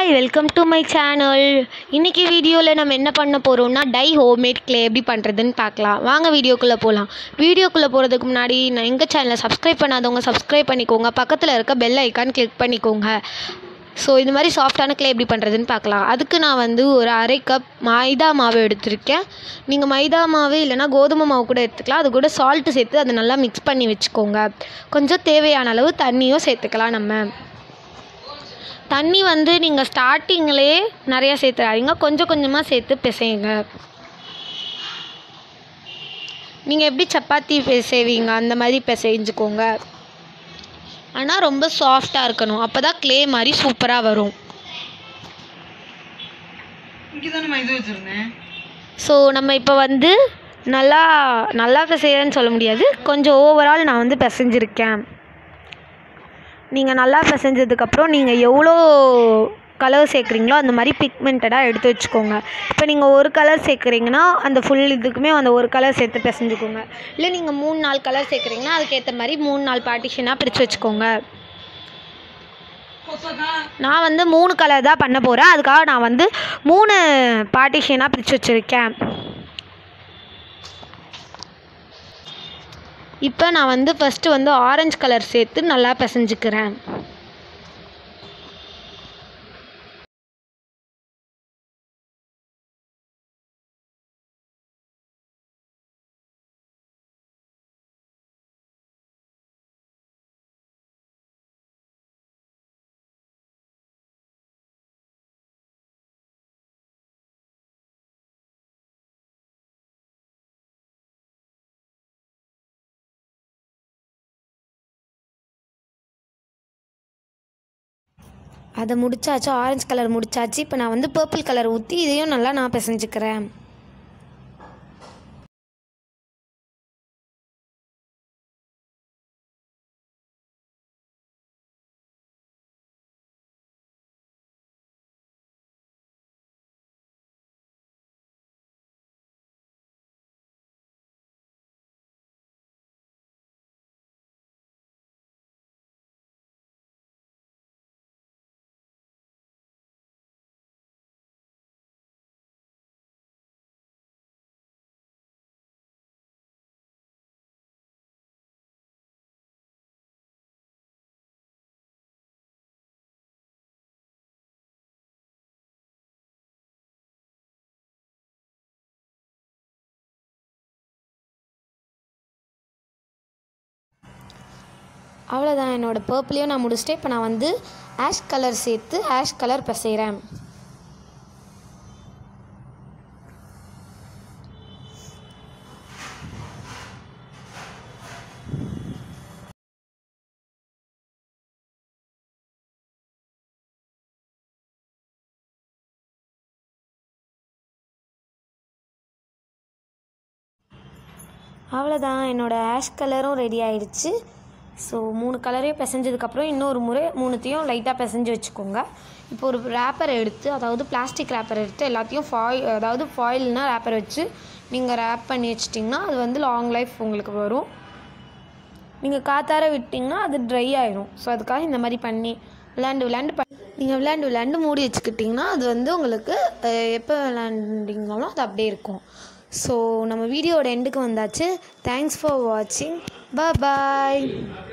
hi welcome to my channel இன்றைக்கி வீடியோவில் நம்ம என்ன பண்ண போகிறோம்னா டை ஹோம்மேட் க்ளே எப்படி பண்ணுறதுன்னு பார்க்கலாம் வாங்க வீடியோக்குள்ளே போகலாம் வீடியோக்குள்ளே போகிறதுக்கு முன்னாடி நான் எங்கள் சேனலை சப்ஸ்கிரைப் பண்ணாதவங்க சப்ஸ்கிரைப் பண்ணிக்கோங்க பக்கத்தில் இருக்க பெல் ஐக்கான் கிளிக் பண்ணிக்கோங்க ஸோ இது மாதிரி சாஃப்டான க்ளே எப்படி பண்ணுறதுன்னு பார்க்கலாம் அதுக்கு நான் வந்து ஒரு அரை கப் மைதா மாவு எடுத்திருக்கேன் நீங்கள் மைதா மாவு இல்லைனா கோதுமை மாவு கூட எடுத்துக்கலாம் அது கூட சால்ட்டு சேர்த்து அதை நல்லா மிக்ஸ் பண்ணி வச்சுக்கோங்க கொஞ்சம் தேவையான அளவு தண்ணியும் சேர்த்துக்கலாம் நம்ம தண்ணி வந்து நீங்கள் ஸ்டார்டிங்லேயே நிறையா சேர்த்துறாதீங்க கொஞ்சம் கொஞ்சமாக சேர்த்து பிசையுங்க நீங்கள் எப்படி சப்பாத்தி பிசைவீங்க அந்த மாதிரி பிசைஞ்சுக்கோங்க ஆனால் ரொம்ப சாஃப்டாக இருக்கணும் அப்போ தான் க்ளே மாதிரி சூப்பராக வரும் இங்கே தானே நான் இது வச்சுருந்தேன் ஸோ நம்ம இப்போ வந்து நல்லா நல்லா பிசைகிறேன்னு சொல்ல முடியாது கொஞ்சம் ஓவரால் நான் வந்து பிசைஞ்சிருக்கேன் நீங்கள் நல்லா பிசைஞ்சதுக்கப்புறம் நீங்கள் எவ்வளோ கலர் சேர்க்குறீங்களோ அந்த மாதிரி பிக்மெண்டடாக எடுத்து வச்சுக்கோங்க இப்போ நீங்கள் ஒரு கலர் சேர்க்குறீங்கன்னா அந்த ஃபுல் இதுக்குமே அந்த ஒரு கலர் சேர்த்து பிசைஞ்சுக்கோங்க இல்லை நீங்கள் மூணு நாலு கலர் சேர்க்குறீங்கன்னா அதுக்கேற்ற மாதிரி மூணு நாலு பார்ட்டிஷனாக பிரித்து வச்சுக்கோங்க நான் வந்து மூணு கலர் தான் பண்ண போகிறேன் அதுக்காக நான் வந்து மூணு பார்ட்டிஷனாக பிரித்து வச்சுருக்கேன் இப்போ நான் வந்து ஃபஸ்ட்டு வந்து ஆரஞ்சு கலர் சேர்த்து நல்லா பிசைஞ்சுக்கிறேன் அதை முடிச்சாச்சு ஆரஞ்சு கலர் முடிச்சாச்சு இப்போ நான் வந்து பர்பிள் கலர் ஊற்றி இதையும் நல்லா நான் பிசைஞ்சுக்கிறேன் அவ்வளோதான் என்னோடய பர்பிளையும் நான் முடிச்சிட்டேன் இப்போ நான் வந்து ஆஷ் கலர் சேர்த்து ஆஷ் கலர் பிசைகிறேன் அவ்வளோதான் என்னோடய ஆஷ் கலரும் ரெடி ஆயிடுச்சு ஸோ மூணு கலரையும் பிசைஞ்சதுக்கப்புறம் இன்னொரு முறை மூணுத்தையும் லைட்டாக பிசைஞ்சு வச்சுக்கோங்க இப்போ ஒரு ரேப்பர் எடுத்து அதாவது பிளாஸ்டிக் ரேப்பர் எடுத்து எல்லாத்தையும் ஃபாயில் அதாவது ஃபாயில்னால் ரேப்பர் வச்சு நீங்கள் ரேப் பண்ணி வச்சிட்டிங்கன்னா அது வந்து லாங் லைஃப் உங்களுக்கு வரும் நீங்கள் காத்தார விட்டிங்கன்னா அது ட்ரை ஆயிடும் ஸோ அதுக்காக இந்த மாதிரி பண்ணி விளையாண்டு விளையாண்டு ப நீங்கள் விளையாண்டு விளையாண்டு மூடி வச்சுக்கிட்டிங்கன்னா அது வந்து உங்களுக்கு அஹ், எப்போ விளையாண்டிங்களோ அது அப்படியே இருக்கும் ஸோ நம்ம வீடியோட எண்டுக்கு வந்தாச்சு தேங்க்ஸ் ஃபார் வாட்சிங் பாய்